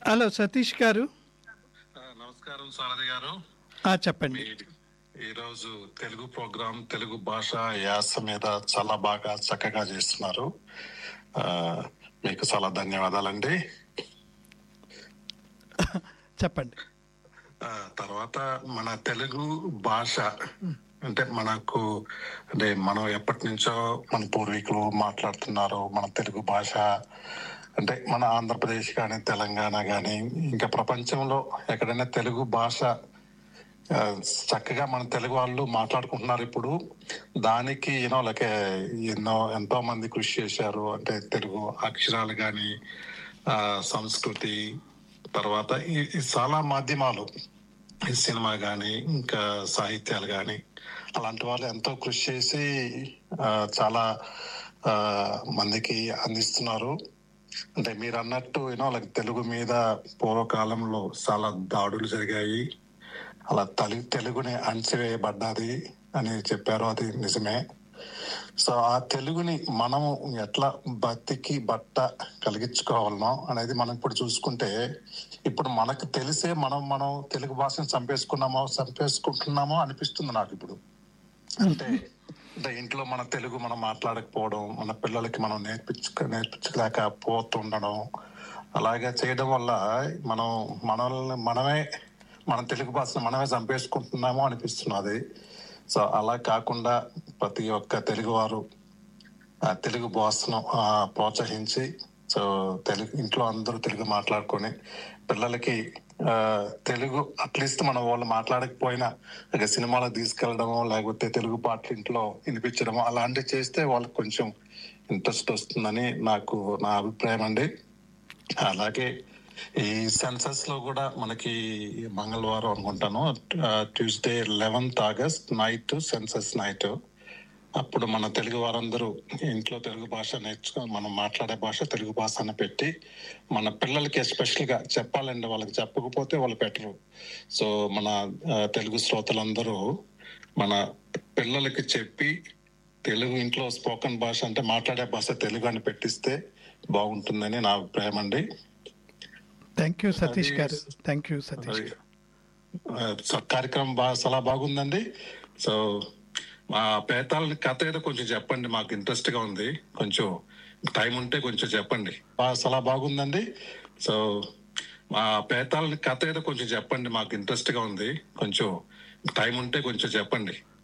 hello Satish గారు ఆ, నమస్కారం సారథి గారు ఆ, చెప్పండి మీ ఈరోజు తెలుగు ప్రోగ్రాం తెలుగు భాష యాస మీద చాలా బాగా చక్కగా చేస్తున్నారు ఆ, మీకు చాలా ధన్యవాదాలండి చెప్పండి ఆ, తర్వాత మన తెలుగు భాష అంటే మనకు అంటే మనం ఎప్పటి నుంచో మన పూర్వీకులు మాట్లాడుతున్నారు మన తెలుగు భాష అంటే మన ఆంధ్రప్రదేశ్ కానీ తెలంగాణ కానీ ఇంకా ప్రపంచంలో ఎక్కడైనా తెలుగు భాష ఆ, చక్కగా మన తెలుగు వాళ్ళు మాట్లాడుకుంటున్నారు ఇప్పుడు దానికి యూనో లైక్ ఎన్నో ఎంతో మంది కృషి చేశారు అంటే తెలుగు అక్షరాలు కానీ సంస్కృతి తర్వాత ఈ ఈ చాలా మాధ్యమాలు ఈ సినిమా కానీ ఇంకా సాహిత్యాలు కానీ అలాంటి వాళ్ళు ఎంతో కృషి చేసి ఆ, చాలా ఆ, మందికి అందిస్తున్నారు అంటే మీరు అన్నట్టు యూనో లైక్ తెలుగు మీద పూర్వకాలంలో చాలా దాడులు జరిగాయి అలా తలి తెలుగుని అణచివేయబడ్డది అని చెప్పారు అది నిజమే సో ఆ తెలుగుని మనం ఎట్లా బతికి బట్ట కలిగించుకోవాలనో అనేది మనం ఇప్పుడు చూసుకుంటే ఇప్పుడు మనకు తెలిసే మనం మనం తెలుగు భాషను చంపేసుకున్నామో చంపేసుకుంటున్నామో అనిపిస్తుంది నాకు ఇప్పుడు అంటే అంటే ఇంట్లో మన తెలుగు మనం మాట్లాడకపోవడం మన పిల్లలకి మనం నేర్పించు నేర్పించలేకపోతుండడం అలాగే చేయడం వల్ల మనం మనల్ని మనమే మన తెలుగు భాషను మనమే చంపేసుకుంటున్నామో అనిపిస్తున్నది సో అలా కాకుండా ప్రతి ఒక్క తెలుగు వారు ఆ తెలుగు భాషను ఆ, ప్రోత్సహించి సో తెలుగు ఇంట్లో అందరూ తెలుగు మాట్లాడుకొని పిల్లలకి ఆ, తెలుగు అట్లీస్ట్ మనం వాళ్ళు మాట్లాడకపోయినా ఇక సినిమాలకు తీసుకెళ్ళడమో లేకపోతే తెలుగు పాటలు ఇంట్లో వినిపించడమో అలాంటివి చేస్తే వాళ్ళకి కొంచెం ఇంట్రెస్ట్ వస్తుందని నాకు నా అభిప్రాయం అండి అలాగే ఈ సెన్సస్ లో కూడా మనకి మంగళవారం అనుకుంటాను Tuesday eleventh August night census night అప్పుడు మన తెలుగు వారందరూ ఇంట్లో తెలుగు భాష నేర్చుకో మనం మాట్లాడే భాష తెలుగు భాష అని పెట్టి మన పిల్లలకి ఎస్పెషల్ గా చెప్పాలండి వాళ్ళకి చెప్పకపోతే వాళ్ళు పెట్టరు సో మన ఆ, తెలుగు శ్రోతలందరూ మన పిల్లలకి చెప్పి తెలుగు ఇంట్లో స్పోకెన్ భాష అంటే మాట్లాడే భాష తెలుగు అని పెట్టిస్తే బాగుంటుందని నా అభిప్రాయం అండి థ్యాంక్ యూ సతీష్ అది- గారు థ్యాంక్ యూ సతీష్ అది, గారు ఆ, స- కార్యక్రమం బాగా చాలా బాగుందండి సో మా పేతాల కథ ఏదో కొంచెం చెప్పండి మాకు ఇంట్రెస్ట్ గా ఉంది కొంచెం టైం ఉంటే కొంచెం చెప్పండి బాగా చాలా బాగుందండి సో మా పేతాల కథ ఏదో కొంచెం చెప్పండి మాకు ఇంట్రెస్ట్ గా ఉంది కొంచెం టైం ఉంటే కొంచెం చెప్పండి